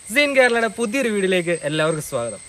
Scene കേരളയുടെ പുതിയൊരു വീഡിയോയിലേക്ക് എല്ലാവർക്കും സ്വാഗതം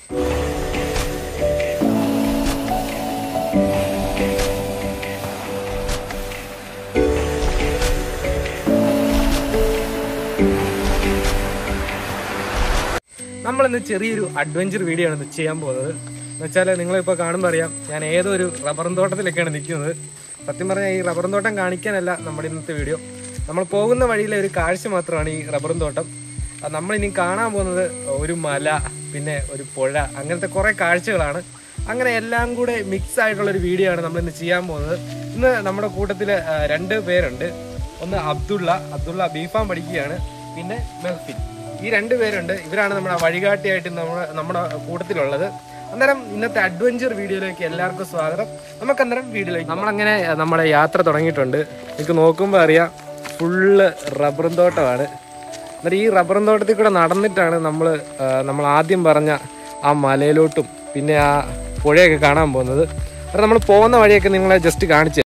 നമ്മളിന്ന് ചെറിയൊരു അഡ്വഞ്ചർ വീഡിയോ ആണ് ഇന്ന് ചെയ്യാൻ പോകുന്നത് എന്ന് വെച്ചാൽ നിങ്ങളിപ്പോൾ കാണുമ്പോൾ അറിയാം ഞാൻ ഏതോ ഒരു റബ്ബറും തോട്ടത്തിലൊക്കെയാണ് നിൽക്കുന്നത് സത്യം പറഞ്ഞാൽ ഈ റബ്ബറും തോട്ടം കാണിക്കാനല്ല നമ്മുടെ ഇന്നത്തെ വീഡിയോ നമ്മൾ പോകുന്ന വഴിയിലെ ഒരു കാഴ്ച മാത്രമാണ് ഈ റബ്ബറും തോട്ടം അത് നമ്മളിനി കാണാൻ പോകുന്നത് ഒരു മല പിന്നെ ഒരു പുഴ അങ്ങനത്തെ കുറേ കാഴ്ചകളാണ് അങ്ങനെ എല്ലാം കൂടെ മിക്സ് ആയിട്ടുള്ള ഒരു വീഡിയോ ആണ് നമ്മൾ ഇന്ന് ചെയ്യാൻ പോകുന്നത് ഇന്ന് നമ്മുടെ കൂട്ടത്തിൽ രണ്ട് പേരുണ്ട് ഒന്ന് അബ്ദുള്ള അബ്ദുള്ള ബീഫാം പഠിക്കുകയാണ് പിന്നെ മെഹഫിൻ ഈ രണ്ട് പേരുണ്ട് ഇവരാണ് നമ്മുടെ വഴികാട്ടിയായിട്ട് നമ്മുടെ നമ്മുടെ കൂട്ടത്തിലുള്ളത് അന്നേരം ഇന്നത്തെ അഡ്വഞ്ചർ വീഡിയോയിലേക്ക് എല്ലാവർക്കും സ്വാഗതം നമുക്ക് അന്നേരം വീഡിയോയിലേക്ക് നമ്മളങ്ങനെ നമ്മുടെ യാത്ര തുടങ്ങിയിട്ടുണ്ട് എനിക്ക് നോക്കുമ്പോൾ അറിയാം ഫുള്ള് റബ്ബറും തോട്ടമാണ് എന്നിട്ട് ഈ റബ്ബറും തോട്ടത്തിൽ കൂടെ നടന്നിട്ടാണ് നമ്മൾ നമ്മൾ ആദ്യം പറഞ്ഞ ആ മലയിലോട്ടും പിന്നെ ആ പുഴയൊക്കെ കാണാൻ പോകുന്നത് അപ്പോൾ നമ്മൾ പോകുന്ന വഴിയൊക്കെ നിങ്ങളെ ജസ്റ്റ് കാണിച്ചു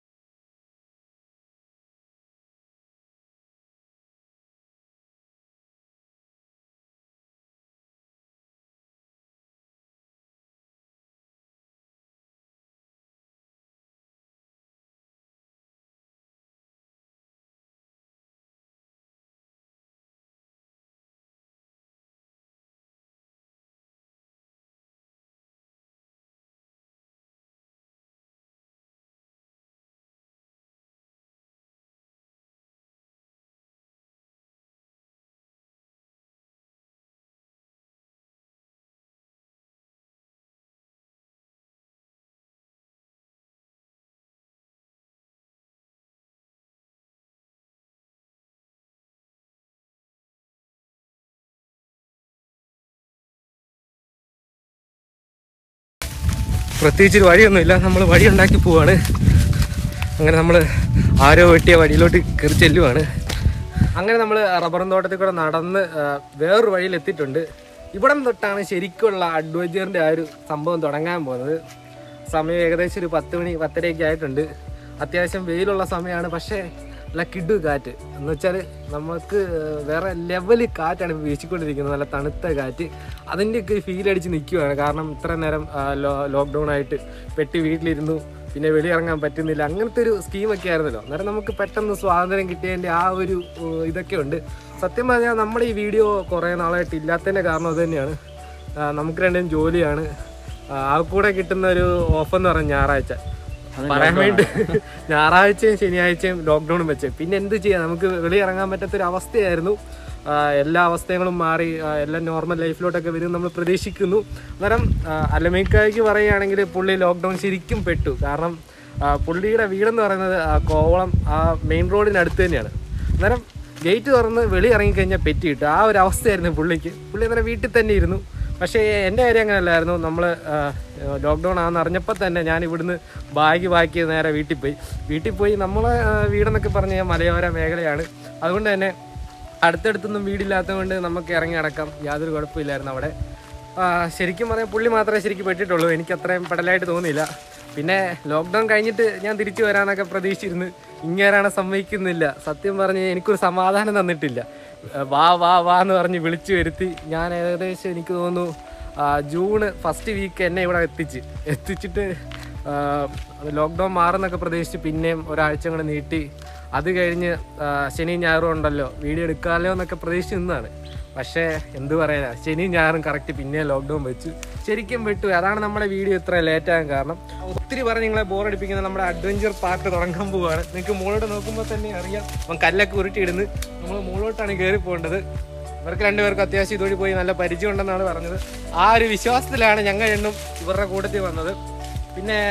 പ്രത്യേകിച്ച് ഒരു വഴിയൊന്നുമില്ല നമ്മൾ വഴി ഉണ്ടാക്കി പോവാണ് അങ്ങനെ നമ്മൾ ആരോ വെട്ടിയ വഴിയിലോട്ട് കയറി ചെല്ലുവാണ് അങ്ങനെ നമ്മൾ റബ്ബറും തോട്ടത്തിൽ കൂടെ നടന്ന് ആ, വേറൊരു വഴിയിൽ എത്തിയിട്ടുണ്ട് ഇവിടം തൊട്ടാണ് ശരിക്കുള്ള അഡ്വഞ്ചറിൻ്റെ ആ ഒരു സംഭവം തുടങ്ങാൻ പോകുന്നത് സമയം ഏകദേശം ഒരു പത്ത് മണി പത്തരയൊക്കെ ആയിട്ടുണ്ട് അത്യാവശ്യം വെയിലുള്ള സമയമാണ് പക്ഷേ നല്ല കിഡു കാറ്റ് എന്ന് വെച്ചാൽ നമുക്ക് വേറെ ലെവല് കാറ്റാണ് ഇപ്പോൾ വീശിക്കൊണ്ടിരിക്കുന്നത് നല്ല തണുത്ത കാറ്റ് അതിൻ്റെയൊക്കെ ഫീൽ അടിച്ച് നിൽക്കുവാണ് കാരണം ഇത്ര നേരം ലോക്ക്ഡൗൺ ആയിട്ട് പെട്ടി വീട്ടിലിരുന്നു പിന്നെ വെളിയിറങ്ങാൻ പറ്റുന്നില്ല അങ്ങനത്തെ ഒരു സ്കീമൊക്കെ ആയിരുന്നല്ലോ അന്നേരം നമുക്ക് പെട്ടെന്ന് സ്വാതന്ത്ര്യം കിട്ടിയതിൻ്റെ ആ ഒരു ഏഹ്, ഇതൊക്കെ ഉണ്ട് സത്യം പറഞ്ഞാൽ നമ്മുടെ ഈ വീഡിയോ കുറേ നാളായിട്ട് ഇല്ലാത്തതിൻ്റെ കാരണം അത് തന്നെയാണ് ആ, നമുക്ക് രണ്ടും ജോലിയാണ് ആ, ആ കൂടെ കിട്ടുന്ന ഒരു ഓഫ് എന്ന് പറഞ്ഞ ഞായറാഴ്ച പറയാൻ വേണ്ടി ഞായറാഴ്ചയും ശനിയാഴ്ചയും ലോക്ക്ഡൌണും വെച്ച് പിന്നെ എന്ത് ചെയ്യാം നമുക്ക് വെളിയിറങ്ങാൻ പറ്റാത്തൊരു അവസ്ഥയായിരുന്നു ആ, എല്ലാ അവസ്ഥകളും മാറി ആ, എല്ലാം നോർമൽ ലൈഫിലോട്ടൊക്കെ വരും നമ്മൾ പ്രതീക്ഷിക്കുന്നു അന്നേരം ആ, അലമേക്കായ്ക്ക് പറയുകയാണെങ്കിൽ പുള്ളി ലോക്ക്ഡൗൺ ശരിക്കും പെട്ടു കാരണം ആ, പുള്ളിയുടെ വീടെന്ന് പറയുന്നത് ആ കോവളം ആ മെയിൻ റോഡിനടുത്ത് തന്നെയാണ് അന്നേരം ഗേറ്റ് തുറന്ന് വെളി ഇറങ്ങിക്കഴിഞ്ഞാൽ പെറ്റിയിട്ട് ആ ഒരു അവസ്ഥയായിരുന്നു പുള്ളിക്ക് പുള്ളി അന്നേരം വീട്ടിൽ തന്നെ ഇരുന്നു പക്ഷേ എൻ്റെ കാര്യം അങ്ങനെയല്ലായിരുന്നു നമ്മൾ ലോക്ക്ഡൗൺ ആണെന്ന് അറിഞ്ഞപ്പോൾ തന്നെ ഞാൻ ഇവിടുന്ന് ബാഗ് ബാക്കി നേരെ വീട്ടിൽ പോയി വീട്ടിൽ പോയി നമ്മളെ ആ, വീടെന്നൊക്കെ പറഞ്ഞ് കഴിഞ്ഞാൽ മലയോര മേഖലയാണ് അതുകൊണ്ട് തന്നെ അടുത്തടുത്തൊന്നും വീടില്ലാത്തതുകൊണ്ട് നമുക്ക് ഇറങ്ങി അടക്കാം യാതൊരു കുഴപ്പമില്ലായിരുന്നു അവിടെ ആ, ശരിക്കും പറഞ്ഞാൽ പുള്ളി മാത്രമേ ശരിക്കും പെട്ടിട്ടുള്ളൂ എനിക്ക് അത്രയും പെടലായിട്ട് തോന്നിയില്ല പിന്നെ ലോക്ക്ഡൗൺ കഴിഞ്ഞിട്ട് ഞാൻ തിരിച്ചു വരാനൊക്കെ പ്രതീക്ഷിച്ചിരുന്നു ഇങ്ങേരാണ് സമ്മതിക്കുന്നില്ല സത്യം പറഞ്ഞ് എനിക്കൊരു സമാധാനം തന്നിട്ടില്ല ആ, വാ വാ വാ എന്ന് പറഞ്ഞ് വിളിച്ചു വരുത്തി ഞാൻ ഏകദേശം എനിക്ക് തോന്നുന്നു ആ, ജൂൺ ഫസ്റ്റ് വീക്ക് എന്നെ ഇവിടെ എത്തിച്ച് എത്തിച്ചിട്ട് ലോക്ക്ഡൗൺ മാറുന്നൊക്കെ പ്രതീക്ഷിച്ച് പിന്നെയും ഒരാഴ്ച കൂടെ നീട്ടി അത് കഴിഞ്ഞ് ആ, ശനിയും ഞായറും ഉണ്ടല്ലോ വീഡിയോ എടുക്കാമല്ലോ എന്നൊക്കെ പ്രതീക്ഷിച്ച് നിന്നാണ് പക്ഷേ എന്ത് പറയാനാ ശനിയും ഞായറും കറക്റ്റ് പിന്നെ ലോക്ക്ഡൗൺ വെച്ചു ശരിക്കും വിട്ടു അതാണ് നമ്മുടെ വീഡിയോ ഇത്ര ലേറ്റ് ആകാൻ കാരണം ഒത്തിരി പറഞ്ഞ് നിങ്ങളെ ബോറടിപ്പിക്കുന്ന നമ്മുടെ അഡ്വഞ്ചർ പാർട്ട് തുടങ്ങാൻ പോവുകയാണ് നിങ്ങൾക്ക് മുകളോട്ട് നോക്കുമ്പോൾ തന്നെ അറിയാം അവൻ കല്ലൊക്കെ ഉരുട്ടിയിടുന്നു നമ്മൾ മുകളോട്ടാണ് കയറി പോകേണ്ടത് ഇവർക്ക് രണ്ടുപേർക്കും അത്യാവശ്യം ഇതുവഴി പോയി നല്ല പരിചയം ഉണ്ടെന്നാണ് പറഞ്ഞത് ആ ഒരു വിശ്വാസത്തിലാണ് ഞങ്ങൾ എണ്ണും ഇവരുടെ കൂട്ടത്തിൽ വന്നത് പിന്നെ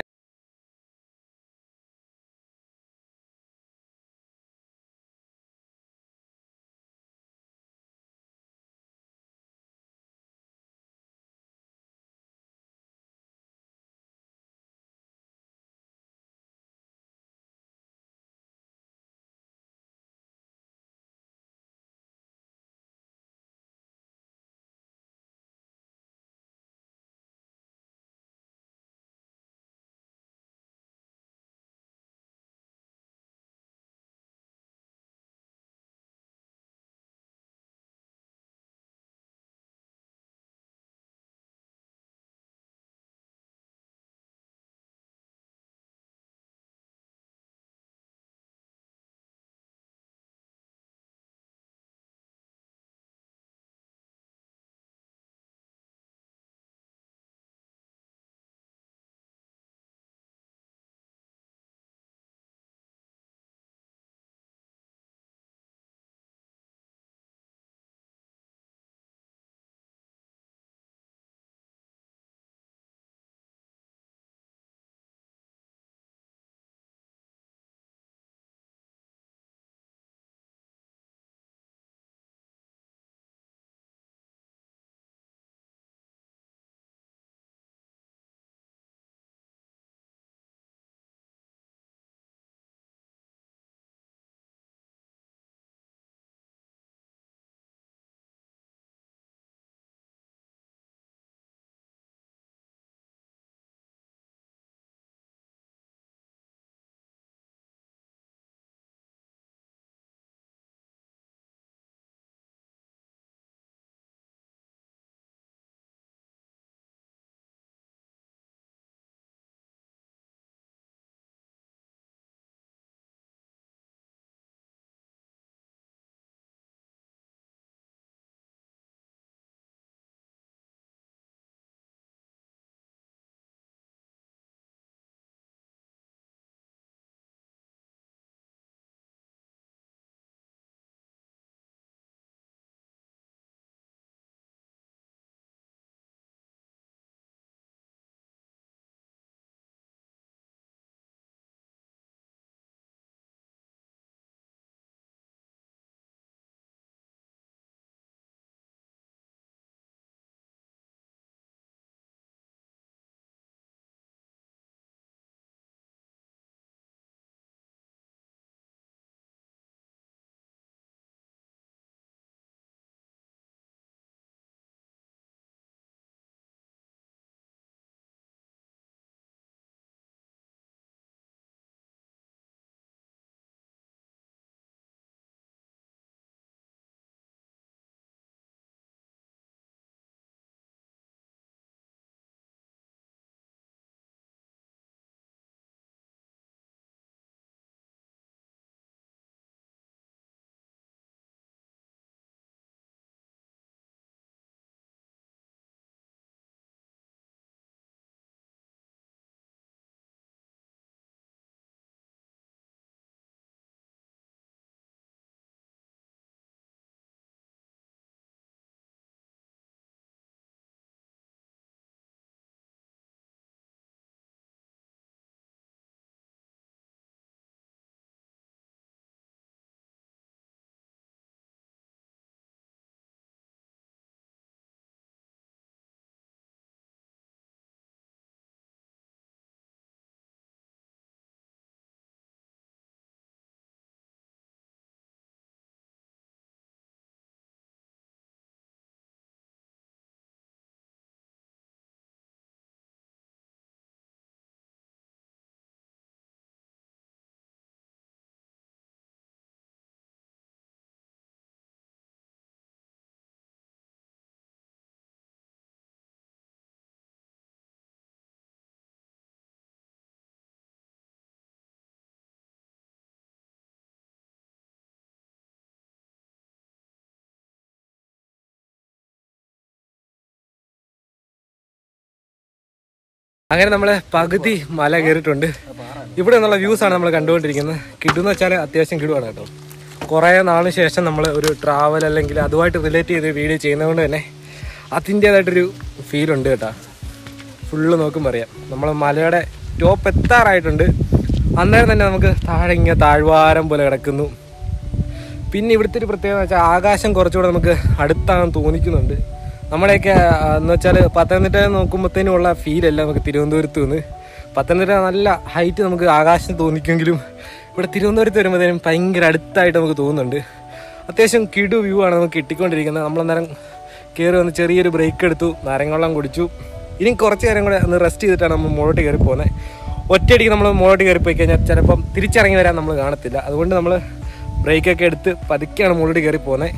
അങ്ങനെ നമ്മള് പകുതി മല കയറിയിട്ടുണ്ട് ഇവിടെ നിന്നുള്ള വ്യൂസ് ആണ് നമ്മൾ കണ്ടുകൊണ്ടിരിക്കുന്നത് കിടുന്ന് വെച്ചാൽ അത്യാവശ്യം കിടുവാണ് കേട്ടോ കുറേ നാളിന് ശേഷം നമ്മൾ ഒരു ട്രാവൽ അല്ലെങ്കിൽ അതുമായിട്ട് റിലേറ്റ് ചെയ്ത് വീഡിയോ ചെയ്യുന്നതുകൊണ്ട് തന്നെ അതിൻ്റേതായിട്ടൊരു ഫീൽ ഉണ്ട് കേട്ടോ ഫുള്ള് നോക്കുമ്പോൾ അറിയാം നമ്മൾ മലയുടെ ടോപ്പ് എത്താറായിട്ടുണ്ട് അന്നേരം തന്നെ നമുക്ക് താഴെ ഇങ്ങനെ താഴ്വാരം പോലെ കിടക്കുന്നു പിന്നെ ഇവിടുത്തെ ഒരു പ്രത്യേകത എന്ന് വെച്ചാൽ ആകാശം കുറച്ചുകൂടെ നമുക്ക് അടുത്താണെന്ന് തോന്നിക്കുന്നുണ്ട് നമ്മളെയൊക്കെ ആ, എന്ന് വെച്ചാൽ പത്തനംതിട്ട നോക്കുമ്പോഴത്തേനും ഉള്ള ഫീലല്ല നമുക്ക് തിരുവനന്തപുരത്ത് നിന്ന് പത്തനംതിട്ട നല്ല ഹൈറ്റ് നമുക്ക് ആകാശം തോന്നിക്കുമെങ്കിലും ഇവിടെ തിരുവനന്തപുരത്ത് വരുമ്പോഴത്തേനും ഭയങ്കര അടുത്തായിട്ട് നമുക്ക് തോന്നുന്നുണ്ട് അത്യാവശ്യം കിടു വ്യൂ ആണ് നമുക്ക് കിട്ടിക്കൊണ്ടിരിക്കുന്നത് നമ്മളന്നേരം കയറി വന്ന് ചെറിയൊരു ബ്രേക്ക് എടുത്തു നാരങ്ങവെള്ളം കുടിച്ചു ഇനി കുറച്ച് നേരം കൂടെ ഒന്ന് റെസ്റ്റ് ചെയ്തിട്ടാണ് നമ്മൾ മുകളോട്ട് കയറി പോകുന്നത് ഒറ്റയടിക്ക് നമ്മൾ മുകളോട്ട് കയറി പോയി കഴിഞ്ഞാൽ ചിലപ്പം തിരിച്ചിറങ്ങി വരാൻ നമ്മൾ കാണത്തില്ല അതുകൊണ്ട് നമ്മൾ ബ്രേക്കൊക്കെ എടുത്ത് പതുക്കെയാണ് മുകളിലോട്ട് കയറി പോകുന്നത്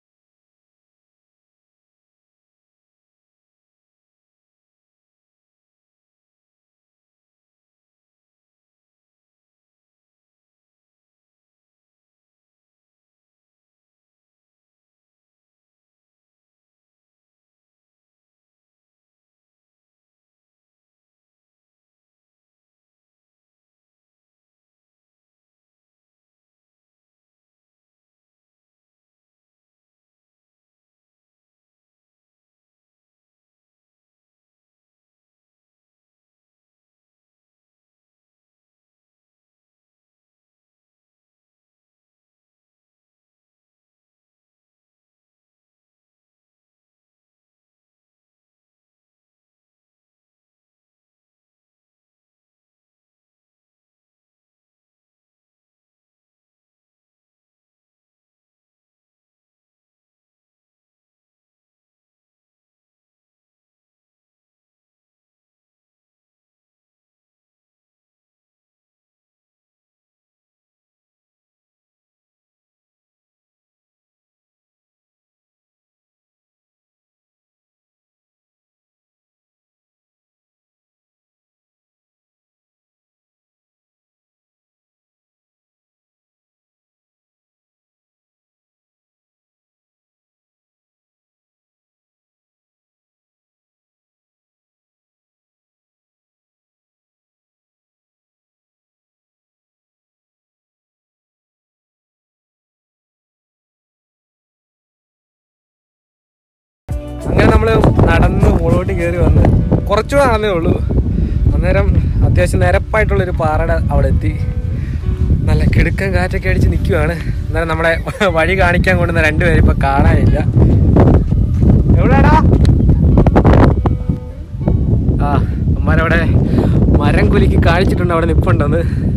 അങ്ങനെ നമ്മൾ നടന്ന് മുകളോട്ട് കയറി വന്ന് കുറച്ചുകൂടെ നടന്നേ ഉള്ളൂ അന്നേരം അത്യാവശ്യം നിരപ്പായിട്ടുള്ളൊരു പാറയുടെ അവിടെ എത്തി നല്ല കിടുക്കൻ കാറ്റൊക്കെ അടിച്ച് നിൽക്കുവാണ് അന്നേരം നമ്മളെ വഴി കാണിക്കാൻ കൊണ്ടുവന്ന രണ്ടുപേരും ഇപ്പൊ കാണാനില്ല എവിടെയാടാ ആ അമ്മാരവിടെ മരം കുലുക്കി കാണിച്ചിട്ടുണ്ട് അവിടെ നിപ്പുണ്ടെന്ന്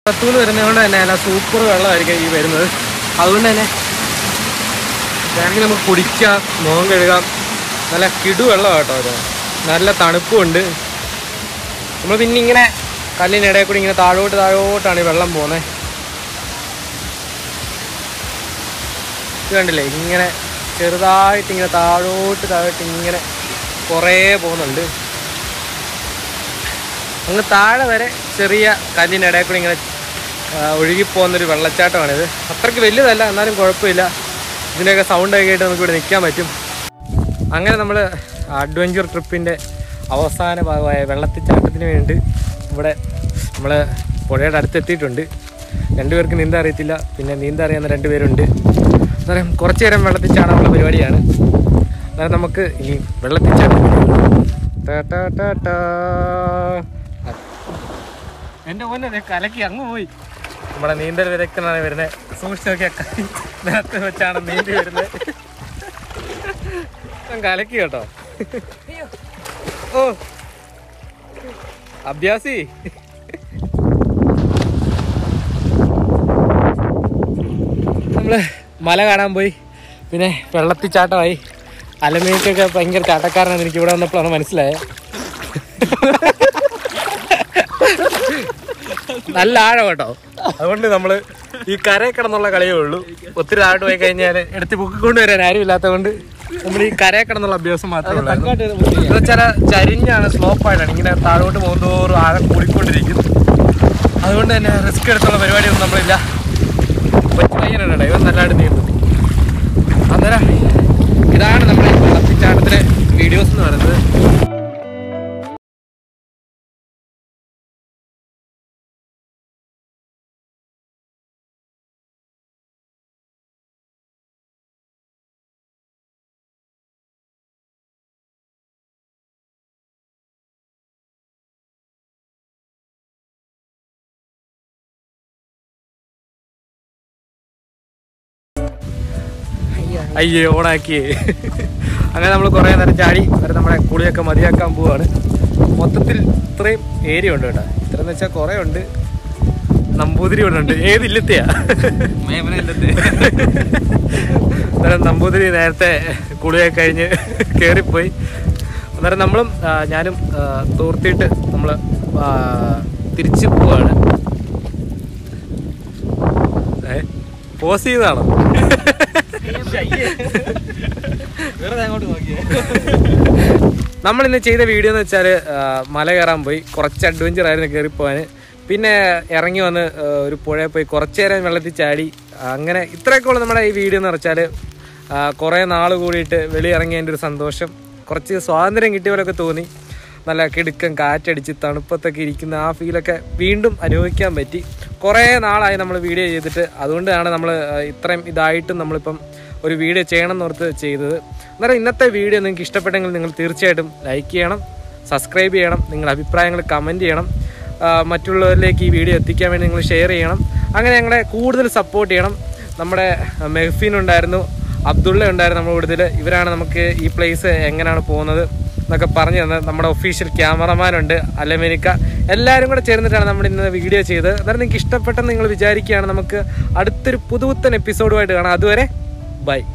പുറത്തുനിന്ന് വരുന്നതുകൊണ്ട് തന്നെ നല്ല സൂപ്പർ വെള്ളമായിരിക്കും ഈ വരുന്നത് അതുകൊണ്ട് തന്നെ വേണമെങ്കിൽ നമുക്ക് കുടിക്കാം മുഖം കഴുകാം നല്ല കിടു വെള്ളമാണ് കേട്ടോ ഇത് നല്ല തണുപ്പുമുണ്ട് നമ്മൾ പിന്നെ ഇങ്ങനെ കല്ലിനിടയിൽ കൂടി ഇങ്ങനെ താഴോട്ട് താഴോട്ടാണ് ഈ വെള്ളം പോകുന്നത് ഇത് കണ്ടില്ലേ ഇങ്ങനെ ചെറുതായിട്ട് ഇങ്ങനെ താഴോട്ട് താഴോട്ട് ഇങ്ങനെ കുറേ പോകുന്നുണ്ട് അങ്ങ് താഴെ വരെ ചെറിയ കല്ലിനിടയിൽ കൂടി ഇങ്ങനെ ആ, ഒഴുകിപ്പോകുന്നൊരു വെള്ളച്ചാട്ടമാണിത് അത്രയ്ക്ക് വലുതല്ല എന്നാലും കുഴപ്പമില്ല ഇതിൻ്റെയൊക്കെ സൗണ്ട് ഒക്കെ ആയിട്ട് നമുക്ക് ഇവിടെ നിൽക്കാൻ പറ്റും അങ്ങനെ നമ്മൾ അഡ്വഞ്ചർ ട്രിപ്പിൻ്റെ അവസാന ഭാഗമായ വെള്ളത്തിച്ചാട്ടത്തിന് വേണ്ടി ഇവിടെ നമ്മൾ പുഴയുടെ അടുത്തെത്തിയിട്ടുണ്ട് രണ്ടുപേർക്ക് നീന്താൻ അറിയത്തില്ല പിന്നെ നീന്താൻ അറിയാവുന്ന രണ്ടുപേരുണ്ട് അന്നേരം കുറച്ച് നേരം വെള്ളത്തിൽ ചാടാനുള്ള പരിപാടിയാണ് അന്നേരം നമുക്ക് ഇനി വെള്ളത്തിൽ ചാടാം ടാ ടാ ടാ ടാ. എൻ്റെ മോനെ കലക്കി അങ്ങ് പോയി നമ്മുടെ നീന്തൽ വിദഗ്ധനാണ് വരുന്നത് സൂക്ഷിച്ചൊക്കെ നേരത്തെ വെച്ചാണ് നീന്തി വരുന്നത് ഞാൻ കലക്കി കേട്ടോ ഓ അഭ്യാസി നമ്മള് മല കാണാൻ പോയി പിന്നെ വെള്ളത്തിൽ ചാട്ടമായി അലമീക്കൊക്കെ ഭയങ്കര ചാട്ടക്കാരനാണ് എനിക്ക് ഇവിടെ വന്നപ്പോഴാണ് മനസ്സിലായത് നല്ല ആഴം കേട്ടോ അതുകൊണ്ട് നമ്മള് ഈ കരയിൽ കിടന്നുള്ള കളിയേ ഉള്ളൂ ഒത്തിരി താഴോട്ട് പോയി കഴിഞ്ഞാൽ എടുത്ത് പൊക്കിക്കൊണ്ട് വരാൻ ആരും ഇല്ലാത്തതുകൊണ്ട് നമ്മൾ ഈ കരയിൽ കിടന്നുള്ള അഭ്യാസം മാത്രമേ ഉള്ളൂ ചില ചരിഞ്ഞാണ് സ്ലോപ്പായിട്ടാണ് ഇങ്ങനെ താഴോട്ട് പോകുന്നതോറും ആഴം കൂടിക്കൊണ്ടിരിക്കും അതുകൊണ്ട് തന്നെ റിസ്ക് എടുത്തുള്ള പരിപാടിയൊന്നും നമ്മളില്ല കൊച്ചു പയ്യനുണ്ട് ഇവൻ നല്ലതായിട്ട് നീന്തും അന്നേരം ഇതാണ് നമ്മുടെ ഈ വെള്ളത്തിച്ചാട്ടത്തിലെ വീഡിയോസ് എന്ന് പറയുന്നത് അയ്യേ ഓണാക്കി അങ്ങനെ നമ്മൾ കുറേ നേരം ചാടി വരെ നമ്മുടെ കുളിയൊക്കെ മതിയാക്കാൻ പോവാണ് മൊത്തത്തിൽ ഇത്രയും ഏരിയ ഉണ്ട് കേട്ടോ ഇത്രയെന്ന് വെച്ചാൽ കുറേ ഉണ്ട് നമ്പൂതിരി ഇവിടെ ഉണ്ട് ഏത് ഇല്ലത്തെയാ അന്നേരം നമ്പൂതിരി നേരത്തെ കുളിയൊക്കെ കഴിഞ്ഞ് കയറിപ്പോയി അന്നേരം നമ്മളും ആ, ഞാനും ആ, തോർത്തിയിട്ട് നമ്മൾ തിരിച്ചു പോവാണ് ഏ പോസ് ചെയ്താണോ നമ്മൾ ഇന്ന് ചെയ്ത വീഡിയോ എന്ന് വെച്ചാൽ മല കയറാൻ പോയി കുറച്ച് അഡ്വഞ്ചർ ആയിരുന്നു കയറിപ്പോവാൻ പിന്നെ ഇറങ്ങി വന്ന് ആ, ഒരു പുഴയിൽ പോയി കുറച്ച് നേരം വെള്ളത്തിൽ ചാടി അങ്ങനെ ഇത്രയൊക്കെ ഉള്ളു നമ്മുടെ ഈ വീഡിയോ എന്ന് വെച്ചാൽ കുറേ നാൾ കൂടിയിട്ട് വെളിയിറങ്ങിയതിൻ്റെ ഒരു സന്തോഷം കുറച്ച് സ്വാതന്ത്ര്യം കിട്ടിയ പോലൊക്കെ തോന്നി നല്ല കിടുക്കം കാറ്റടിച്ച് തണുപ്പത്തൊക്കെ ഇരിക്കുന്ന ആ ഫീലൊക്കെ വീണ്ടും അനുഭവിക്കാൻ പറ്റി കുറേ നാളായി നമ്മൾ വീഡിയോ ചെയ്തിട്ട് അതുകൊണ്ടാണ് നമ്മൾ ഇത്രയും ഇതായിട്ടും നമ്മളിപ്പം ഒരു വീഡിയോ ചെയ്യണം എന്നോർത്ത് ചെയ്തത് അന്നേരം ഇന്നത്തെ വീഡിയോ നിങ്ങൾക്ക് ഇഷ്ടപ്പെട്ടെങ്കിൽ നിങ്ങൾ തീർച്ചയായിട്ടും ലൈക്ക് ചെയ്യണം സബ്സ്ക്രൈബ് ചെയ്യണം നിങ്ങളുടെ അഭിപ്രായങ്ങൾ കമൻറ്റ് ചെയ്യണം ആ, മറ്റുള്ളവരിലേക്ക് ഈ വീഡിയോ എത്തിക്കാൻ വേണ്ടി നിങ്ങൾ ഷെയർ ചെയ്യണം അങ്ങനെ ഞങ്ങളെ കൂടുതൽ സപ്പോർട്ട് ചെയ്യണം നമ്മുടെ മെഹ്ഫീൻ ഉണ്ടായിരുന്നു അബ്ദുള്ള ഉണ്ടായിരുന്നു നമ്മുടെ കൂടുതൽ ഇവരാണ് നമുക്ക് ഈ പ്ലേസ് എങ്ങനെയാണ് പോകുന്നത് എന്നൊക്കെ പറഞ്ഞു തന്നത് നമ്മുടെ ഒഫീഷ്യൽ ക്യാമറമാൻ ഉണ്ട് അലമേരിക്ക എല്ലാവരും കൂടെ ചേർന്നിട്ടാണ് നമ്മൾ ഇന്ന് വീഡിയോ ചെയ്തത് അന്നേരം നിങ്ങൾക്ക് ഇഷ്ടപ്പെട്ടെന്ന് നിങ്ങൾ വിചാരിക്കുകയാണ് നമുക്ക് അടുത്തൊരു പുതുപുത്തൻ എപ്പിസോഡുമായിട്ട് കാണാം അതുവരെ ബൈ